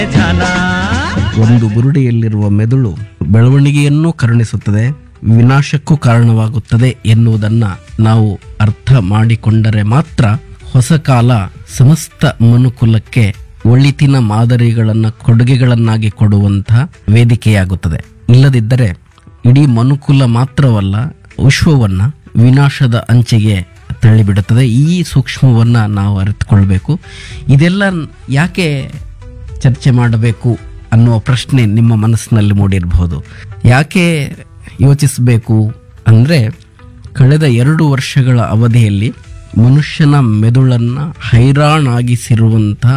ಒಂದು ಬುರುಡೆಯಲ್ಲಿರುವ ಮೆದುಳು ಬೆಳವಣಿಗೆಯನ್ನು ಕರುಣಿಸುತ್ತದೆ ವಿನಾಶಕ್ಕೂ ಕಾರಣವಾಗುತ್ತದೆ ಎನ್ನುವುದನ್ನ ನಾವು ಅರ್ಥ ಮಾಡಿಕೊಂಡರೆ ಮಾತ್ರ ಹೊಸ ಕಾಲ ಸಮಸ್ತ ಮನುಕುಲಕ್ಕೆ ಒಳಿತಿನ ಮಾದರಿಗಳನ್ನ ಕೊಡುಗೆಗಳನ್ನಾಗಿ ಕೊಡುವಂತಹ ವೇದಿಕೆಯಾಗುತ್ತದೆ ಇಲ್ಲದಿದ್ದರೆ ಇಡೀ ಮನುಕುಲ ಮಾತ್ರವಲ್ಲ ವಿಶ್ವವನ್ನ ವಿನಾಶದ ಅಂಚಿಗೆ ತಳ್ಳಿಬಿಡುತ್ತದೆ ಈ ಸೂಕ್ಷ್ಮವನ್ನ ನಾವು ಅರಿತುಕೊಳ್ಬೇಕು ಇದೆಲ್ಲ ಯಾಕೆ ಚರ್ಚೆ ಮಾಡಬೇಕು ಅನ್ನುವ ಪ್ರಶ್ನೆ ನಿಮ್ಮ ಮನಸ್ಸಿನಲ್ಲಿ ಮೂಡಿರಬಹುದು ಯಾಕೆ ಯೋಚಿಸಬೇಕು ಅಂದರೆ ಕಳೆದ ಎರಡು ವರ್ಷಗಳ ಅವಧಿಯಲ್ಲಿ ಮನುಷ್ಯನ ಮೆದುಳನ್ನು ಹೈರಾಣಾಗಿಸಿರುವಂತಹ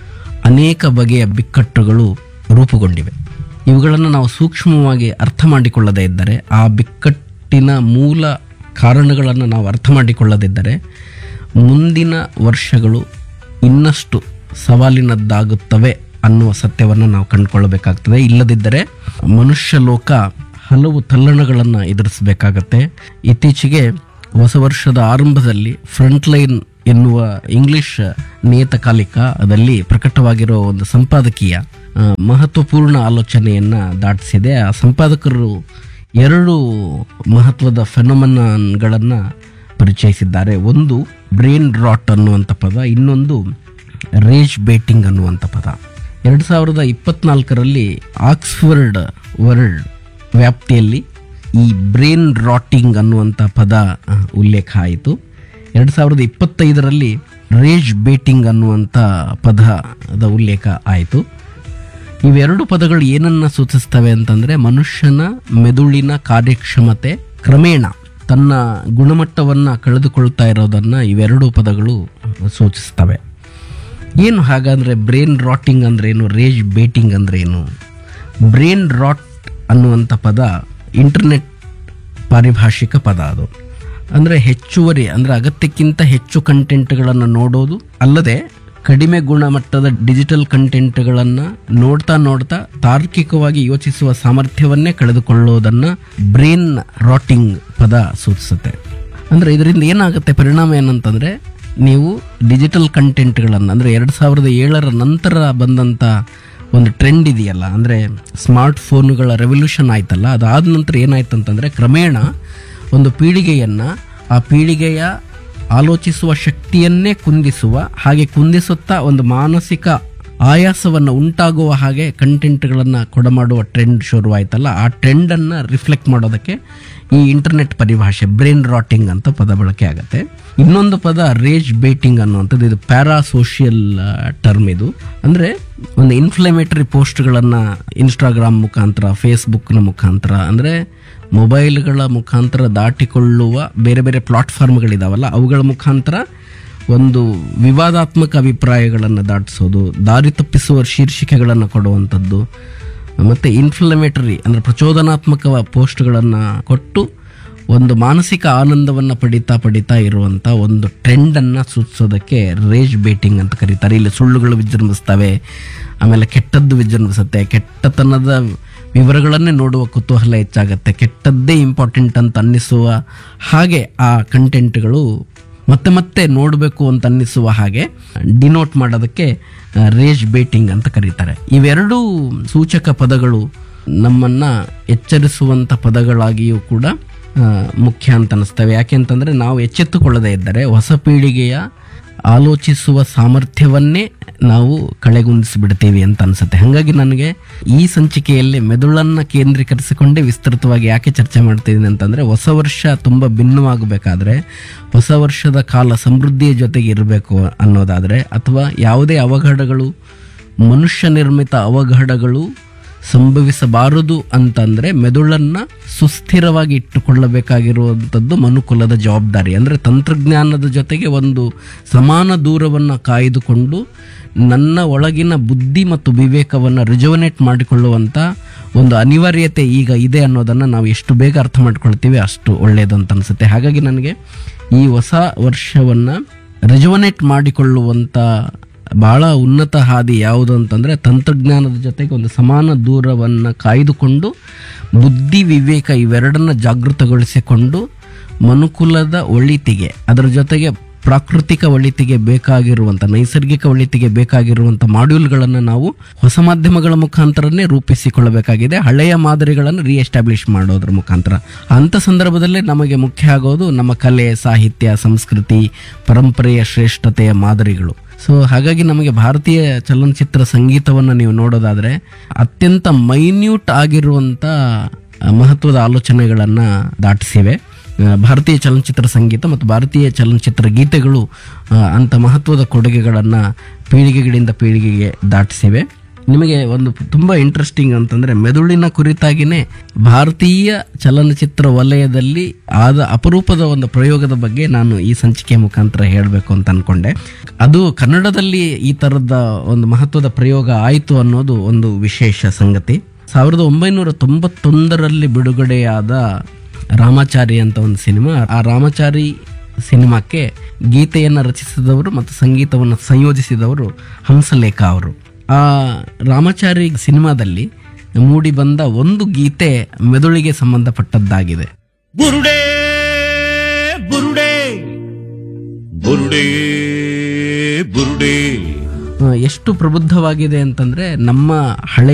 ಅನೇಕ ಬಗೆಯ ಬಿಕ್ಕಟ್ಟುಗಳು ರೂಪುಗೊಂಡಿವೆ ಇವುಗಳನ್ನು ನಾವು ಸೂಕ್ಷ್ಮವಾಗಿ ಅರ್ಥ ಮಾಡಿಕೊಳ್ಳದೇ ಇದ್ದರೆ ಆ ಬಿಕ್ಕಟ್ಟಿನ ಮೂಲ ಕಾರಣಗಳನ್ನು ನಾವು ಅರ್ಥ ಮಾಡಿಕೊಳ್ಳದಿದ್ದರೆ ಮುಂದಿನ ವರ್ಷಗಳು ಇನ್ನಷ್ಟು ಸವಾಲಿನದ್ದಾಗುತ್ತವೆ ಅನ್ನುವ ಸತ್ಯವನ್ನು ನಾವು ಕಂಡುಕೊಳ್ಳಬೇಕಾಗ್ತದೆ ಇಲ್ಲದಿದ್ದರೆ ಮನುಷ್ಯ ಲೋಕ ಹಲವು ತಲ್ಲಣಗಳನ್ನು ಎದುರಿಸಬೇಕಾಗತ್ತೆ ಇತ್ತೀಚೆಗೆ ಹೊಸ ವರ್ಷದ ಆರಂಭದಲ್ಲಿ ಫ್ರಂಟ್ಲೈನ್ ಎನ್ನುವ ಇಂಗ್ಲಿಷ್ ನಿಯತಕಾಲಿಕದಲ್ಲಿ ಪ್ರಕಟವಾಗಿರೋ ಒಂದು ಸಂಪಾದಕೀಯ ಆ, ಮಹತ್ವಪೂರ್ಣ ಆಲೋಚನೆಯನ್ನ ದಾಟಿಸಿದೆ ಆ ಸಂಪಾದಕರು ಎರಡು ಮಹತ್ವದ ಫೆನೊಮನನ್ಗಳನ್ನ ಪರಿಚಯಿಸಿದ್ದಾರೆ ಒಂದು ಬ್ರೇನ್ ರಾಟ್ ಅನ್ನುವಂಥ ಪದ ಇನ್ನೊಂದು ರೇಜ್ ಬೇಟಿಂಗ್ ಅನ್ನುವಂಥ ಪದ ಎರಡು ಸಾವಿರದ ಇಪ್ಪತ್ನಾಲ್ಕರಲ್ಲಿ ಆಕ್ಸ್ಫರ್ಡ್ ವರ್ಲ್ಡ್ ವ್ಯಾಪ್ತಿಯಲ್ಲಿ ಈ ಬ್ರೇನ್ ರಾಟಿಂಗ್ ಅನ್ನುವಂಥ ಪದ ಆ, ಉಲ್ಲೇಖ ಆಯಿತು ಎರಡು ಸಾವಿರದ ಇಪ್ಪತ್ತೈದರಲ್ಲಿ ರೇಜ್ ಬೇಟಿಂಗ್ ಅನ್ನುವಂಥ ಪದದ ಉಲ್ಲೇಖ ಆಯಿತು ಇವೆರಡು ಪದಗಳು ಏನನ್ನ ಸೂಚಿಸ್ತವೆ ಅಂತಂದ್ರೆ ಮನುಷ್ಯನ ಮೆದುಳಿನ ಕಾರ್ಯಕ್ಷಮತೆ ಕ್ರಮೇಣ ತನ್ನ ಗುಣಮಟ್ಟವನ್ನ ಕಳೆದುಕೊಳ್ತಾ ಇರೋದನ್ನ ಇವೆರಡು ಪದಗಳು ಸೂಚಿಸ್ತವೆ ಏನು ಹಾಗಾದ್ರೆ ಬ್ರೇನ್ ರಾಟಿಂಗ್ ಅಂದ್ರೆ ಏನು ರೇಜ್ ಬೇಟಿಂಗ್ ಅಂದ್ರೆ ಏನು ಬ್ರೇನ್ ರಾಟ್ ಅನ್ನುವಂಥ ಪದ ಇಂಟರ್ನೆಟ್ ಪಾರಿಭಾಷಿಕ ಪದ ಅದು ಅಂದರೆ ಹೆಚ್ಚುವರಿ ಅಂದರೆ ಅಗತ್ಯಕ್ಕಿಂತ ಹೆಚ್ಚು ಕಂಟೆಂಟ್ಗಳನ್ನು ನೋಡೋದು ಅಲ್ಲದೆ ಕಡಿಮೆ ಗುಣಮಟ್ಟದ ಡಿಜಿಟಲ್ ಕಂಟೆಂಟ್ಗಳನ್ನು ನೋಡ್ತಾ ನೋಡ್ತಾ ತಾರ್ಕಿಕವಾಗಿ ಯೋಚಿಸುವ ಸಾಮರ್ಥ್ಯವನ್ನೇ ಕಳೆದುಕೊಳ್ಳೋದನ್ನು ಬ್ರೇನ್ ರಾಟಿಂಗ್ ಪದ ಸೂಚಿಸುತ್ತೆ ಅಂದರೆ ಇದರಿಂದ ಏನಾಗುತ್ತೆ ಪರಿಣಾಮ ಏನಂತಂದರೆ ನೀವು ಡಿಜಿಟಲ್ ಕಂಟೆಂಟ್ಗಳನ್ನು ಅಂದರೆ ಎರಡು ಸಾವಿರದ ಏಳರ ನಂತರ ಬಂದಂಥ ಒಂದು ಟ್ರೆಂಡ್ ಇದೆಯಲ್ಲ ಅಂದರೆ ಸ್ಮಾರ್ಟ್ ಫೋನುಗಳ ರೆವಲ್ಯೂಷನ್ ಆಯ್ತಲ್ಲ ಅದಾದ ನಂತರ ಏನಾಯ್ತು ಅಂತಂದರೆ ಕ್ರಮೇಣ ಒಂದು ಪೀಳಿಗೆಯನ್ನು ಆ ಪೀಳಿಗೆಯ ಆಲೋಚಿಸುವ ಶಕ್ತಿಯನ್ನೇ ಕುಂದಿಸುವ ಹಾಗೆ ಕುಂದಿಸುತ್ತಾ ಒಂದು ಮಾನಸಿಕ ಆಯಾಸವನ್ನು ಉಂಟಾಗುವ ಹಾಗೆ ಕಂಟೆಂಟ್ಗಳನ್ನು ಕೊಡಮಾಡುವ ಟ್ರೆಂಡ್ ಶುರುವಾಯ್ತಲ್ಲ ಆ ಟ್ರೆಂಡನ್ನು ರಿಫ್ಲೆಕ್ಟ್ ಮಾಡೋದಕ್ಕೆ ಈ ಇಂಟರ್ನೆಟ್ ಪರಿಭಾಷೆ ಬ್ರೇನ್ ರಾಟಿಂಗ್ ಅಂತ ಪದ ಬಳಕೆ ಆಗುತ್ತೆ ಇನ್ನೊಂದು ಪದ ರೇಜ್ ಬೇಟಿಂಗ್ ಅನ್ನುವಂಥದ್ದು ಇದು ಪ್ಯಾರಾ ಸೋಷಿಯಲ್ ಟರ್ಮ್ ಇದು ಅಂದರೆ ಒಂದು ಇನ್ಫ್ಲಮೇಟರಿ ಪೋಸ್ಟ್ಗಳನ್ನು ಇನ್ಸ್ಟಾಗ್ರಾಮ್ ಮುಖಾಂತರ ಫೇಸ್ಬುಕ್ನ ಮುಖಾಂತರ ಅಂದರೆ ಮೊಬೈಲ್ಗಳ ಮುಖಾಂತರ ದಾಟಿಕೊಳ್ಳುವ ಬೇರೆ ಬೇರೆ ಪ್ಲಾಟ್ಫಾರ್ಮ್ಗಳಿದಾವಲ್ಲ ಅವುಗಳ ಮುಖಾಂತರ ಒಂದು ವಿವಾದಾತ್ಮಕ ಅಭಿಪ್ರಾಯಗಳನ್ನು ದಾಟಿಸೋದು ದಾರಿ ತಪ್ಪಿಸುವ ಶೀರ್ಷಿಕೆಗಳನ್ನು ಕೊಡುವಂಥದ್ದು ಮತ್ತು ಇನ್ಫ್ಲಮೇಟರಿ ಅಂದರೆ ಪ್ರಚೋದನಾತ್ಮಕ ಪೋಸ್ಟ್ಗಳನ್ನು ಕೊಟ್ಟು ಒಂದು ಮಾನಸಿಕ ಆನಂದವನ್ನು ಪಡಿತಾ ಪಡಿತಾ ಇರುವಂಥ ಒಂದು ಟ್ರೆಂಡನ್ನು ಸೂಚಿಸೋದಕ್ಕೆ ರೇಜ್ ಬೇಟಿಂಗ್ ಅಂತ ಕರೀತಾರೆ ಇಲ್ಲಿ ಸುಳ್ಳುಗಳು ವಿಜೃಂಭಿಸ್ತವೆ ಆಮೇಲೆ ಕೆಟ್ಟದ್ದು ವಿಜೃಂಭಿಸುತ್ತೆ ಕೆಟ್ಟತನದ ವಿವರಗಳನ್ನೇ ನೋಡುವ ಕುತೂಹಲ ಹೆಚ್ಚಾಗತ್ತೆ ಕೆಟ್ಟದ್ದೇ ಇಂಪಾರ್ಟೆಂಟ್ ಅಂತ ಅನ್ನಿಸುವ ಹಾಗೆ ಆ ಕಂಟೆಂಟ್ಗಳು ಮತ್ತೆ ಮತ್ತೆ ನೋಡಬೇಕು ಅಂತ ಅನ್ನಿಸುವ ಹಾಗೆ ಡಿನೋಟ್ ಮಾಡೋದಕ್ಕೆ ರೇಜ್ ಬೇಟಿಂಗ್ ಅಂತ ಕರೀತಾರೆ ಇವೆರಡೂ ಸೂಚಕ ಪದಗಳು ನಮ್ಮನ್ನ ಎಚ್ಚರಿಸುವಂಥ ಪದಗಳಾಗಿಯೂ ಕೂಡ ಆ, ಮುಖ್ಯ ಅಂತ ಅನಿಸ್ತವೆ ಯಾಕೆಂತಂದ್ರೆ ನಾವು ಎಚ್ಚೆತ್ತುಕೊಳ್ಳದೇ ಇದ್ದರೆ ಹೊಸ ಪೀಳಿಗೆಯ ಆಲೋಚಿಸುವ ಸಾಮರ್ಥ್ಯವನ್ನೇ ನಾವು ಕಳೆಗುಂದಿಸಿಬಿಡ್ತೀವಿ ಅಂತ ಅನ್ಸುತ್ತೆ ಹಾಗಾಗಿ ನನಗೆ ಈ ಸಂಚಿಕೆಯಲ್ಲಿ ಮೆದುಳನ್ನು ಕೇಂದ್ರೀಕರಿಸಿಕೊಂಡೇ ವಿಸ್ತೃತವಾಗಿ ಯಾಕೆ ಚರ್ಚೆ ಮಾಡ್ತಿದ್ದೀನಿ ಅಂತಂದರೆ ಹೊಸ ವರ್ಷ ತುಂಬ ಭಿನ್ನವಾಗಬೇಕಾದ್ರೆ ಹೊಸ ವರ್ಷದ ಕಾಲ ಸಮೃದ್ಧಿಯ ಜೊತೆಗೆ ಇರಬೇಕು ಅನ್ನೋದಾದರೆ ಅಥವಾ ಯಾವುದೇ ಅವಘಡಗಳು ಮನುಷ್ಯ ನಿರ್ಮಿತ ಅವಘಡಗಳು ಸಂಭವಿಸಬಾರದು ಅಂತಂದ್ರೆ ಮೆದುಳನ್ನ ಸುಸ್ಥಿರವಾಗಿ ಇಟ್ಟುಕೊಳ್ಳಬೇಕಾಗಿರುವಂಥದ್ದು ಮನುಕುಲದ ಜವಾಬ್ದಾರಿ ಅಂದರೆ ತಂತ್ರಜ್ಞಾನದ ಜೊತೆಗೆ ಒಂದು ಸಮಾನ ದೂರವನ್ನು ಕಾಯ್ದುಕೊಂಡು ನನ್ನ ಒಳಗಿನ ಬುದ್ಧಿ ಮತ್ತು ವಿವೇಕವನ್ನು ರಿಜುವನೇಟ್ ಮಾಡಿಕೊಳ್ಳುವಂಥ ಒಂದು ಅನಿವಾರ್ಯತೆ ಈಗ ಇದೆ ಅನ್ನೋದನ್ನು ನಾವು ಎಷ್ಟು ಬೇಗ ಅರ್ಥ ಮಾಡ್ಕೊಳ್ತೀವಿ ಅಷ್ಟು ಒಳ್ಳೆಯದು ಅಂತ ಅನಿಸುತ್ತೆ ಹಾಗಾಗಿ ನನಗೆ ಈ ಹೊಸ ವರ್ಷವನ್ನು ರಿಜುವನೇಟ್ ಮಾಡಿಕೊಳ್ಳುವಂಥ ಬಹಳ ಉನ್ನತ ಹಾದಿ ಯಾವುದು ಅಂತಂದರೆ ತಂತ್ರಜ್ಞಾನದ ಜೊತೆಗೆ ಒಂದು ಸಮಾನ ದೂರವನ್ನು ಕಾಯ್ದುಕೊಂಡು ಬುದ್ಧಿ ವಿವೇಕ ಇವೆರಡನ್ನ ಜಾಗೃತಗೊಳಿಸಿಕೊಂಡು ಮನುಕುಲದ ಒಳಿತಿಗೆ ಅದರ ಜೊತೆಗೆ ಪ್ರಾಕೃತಿಕ ಒಳಿತಿಗೆ ಬೇಕಾಗಿರುವಂತ ನೈಸರ್ಗಿಕ ಒಳಿತಿಗೆ ಬೇಕಾಗಿರುವಂತ ಮಾಡ್ಯೂಲ್ಗಳನ್ನು ನಾವು ಹೊಸ ಮಾಧ್ಯಮಗಳ ಮುಖಾಂತರನೇ ರೂಪಿಸಿಕೊಳ್ಳಬೇಕಾಗಿದೆ ಹಳೆಯ ಮಾದರಿಗಳನ್ನು ರಿಎಸ್ಟಾಬ್ಲಿಷ್ ಮಾಡೋದ್ರ ಮುಖಾಂತರ ಅಂತ ಸಂದರ್ಭದಲ್ಲಿ ನಮಗೆ ಮುಖ್ಯ ಆಗೋದು ನಮ್ಮ ಕಲೆ ಸಾಹಿತ್ಯ ಸಂಸ್ಕೃತಿ ಪರಂಪರೆಯ ಶ್ರೇಷ್ಠತೆಯ ಮಾದರಿಗಳು ಸೊ ಹಾಗಾಗಿ ನಮಗೆ ಭಾರತೀಯ ಚಲನಚಿತ್ರ ಸಂಗೀತವನ್ನು ನೀವು ನೋಡೋದಾದ್ರೆ ಅತ್ಯಂತ ಮೈನ್ಯೂಟ್ ಆಗಿರುವಂತ ಆ, ಮಹತ್ವದ ಆಲೋಚನೆಗಳನ್ನ ದಾಟಿಸಿವೆ ಆ, ಭಾರತೀಯ ಚಲನಚಿತ್ರ ಸಂಗೀತ ಮತ್ತು ಭಾರತೀಯ ಚಲನಚಿತ್ರ ಗೀತೆಗಳು ಆ, ಅಂತ ಮಹತ್ವದ ಕೊಡುಗೆಗಳನ್ನು ಪೀಳಿಗೆಗಳಿಂದ ಪೀಳಿಗೆಗೆ ದಾಟಿಸಿವೆ ನಿಮಗೆ ಒಂದು ತುಂಬ ಇಂಟ್ರೆಸ್ಟಿಂಗ್ ಅಂತಂದ್ರೆ ಮೆದುಳಿನ ಕುರಿತಾಗಿನೇ ಭಾರತೀಯ ಚಲನಚಿತ್ರ ವಲಯದಲ್ಲಿ ಆದ ಅಪರೂಪದ ಒಂದು ಪ್ರಯೋಗದ ಬಗ್ಗೆ ನಾನು ಈ ಸಂಚಿಕೆ ಮುಖಾಂತರ ಹೇಳಬೇಕು ಅಂತ ಅನ್ಕೊಂಡೆ ಅದು ಕನ್ನಡದಲ್ಲಿ ಈ ತರದ ಒಂದು ಮಹತ್ವದ ಪ್ರಯೋಗ ಆಯಿತು ಅನ್ನೋದು ಒಂದು ವಿಶೇಷ ಸಂಗತಿ ಸಾವಿರದ ಒಂಬೈನೂರ ತೊಂಬತ್ತೊಂದರಲ್ಲಿ ಬಿಡುಗಡೆಯಾದ ರಾಮಾಚಾರಿ ಅಂತ ಒಂದು ಸಿನಿಮಾ ಆ ರಾಮಾಚಾರಿ ಸಿನಿಮಾಕ್ಕೆ ಗೀತೆಯನ್ನು ರಚಿಸಿದವರು ಮತ್ತು ಸಂಗೀತವನ್ನು ಸಂಯೋಜಿಸಿದವರು ಹಂಸಲೇಖ ಅವರು ಆ ರಾಮಾಚಾರಿ ಸಿನಿಮಾದಲ್ಲಿ ಮೂಡಿ ಬಂದ ಒಂದು ಗೀತೆ ಮೆದುಳಿಗೆ ಸಂಬಂಧಪಟ್ಟದ್ದಾಗಿದೆ ಬುರುಡೆ ಬುರುಡೆ ಬುರುಡೆ ಬುರುಡೆ ಆ, ಎಷ್ಟು ಪ್ರಬುದ್ಧವಾಗಿದೆ ಅಂತಂದ್ರೆ ನಮ್ಮ ಹಳೆ